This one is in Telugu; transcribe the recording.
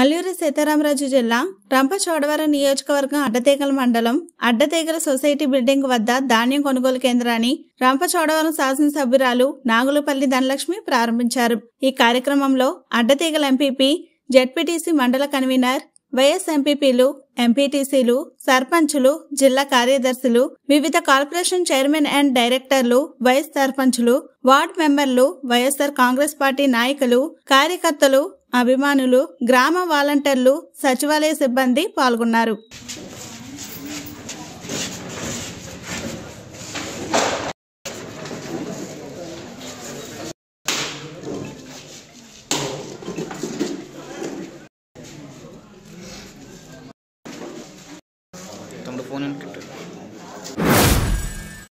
అల్లూరి సీతారామరాజు జిల్లా రంపచోడవరం నియోజకవర్గం అడ్డతీగల మండలం అడ్డతీగల సొసైటీ బిల్డింగ్ వద్ద ధాన్యం కొనుగోలు కేంద్రాన్ని రంపచోడవరం శాసనసభ్యురాలు నాగులపల్లి ధనలక్ష్మి ప్రారంభించారు ఈ కార్యక్రమంలో అడ్డతీగల ఎంపీపీ జెడ్పీటీసీ మండల కన్వీనర్ వైఎస్ ఎంపీపీలు ఎంపీటీసీలు సర్పంచులు జిల్లా కార్యదర్శులు వివిధ కార్పొరేషన్ చైర్మన్ అండ్ డైరెక్టర్లు వైస్ సర్పంచులు వార్డు మెంబర్లు వైఎస్ఆర్ కాంగ్రెస్ పార్టీ నాయకులు కార్యకర్తలు అభిమానులు గ్రామ వాలంటీర్లు సచివాలయ సిబ్బంది పాల్గొన్నారు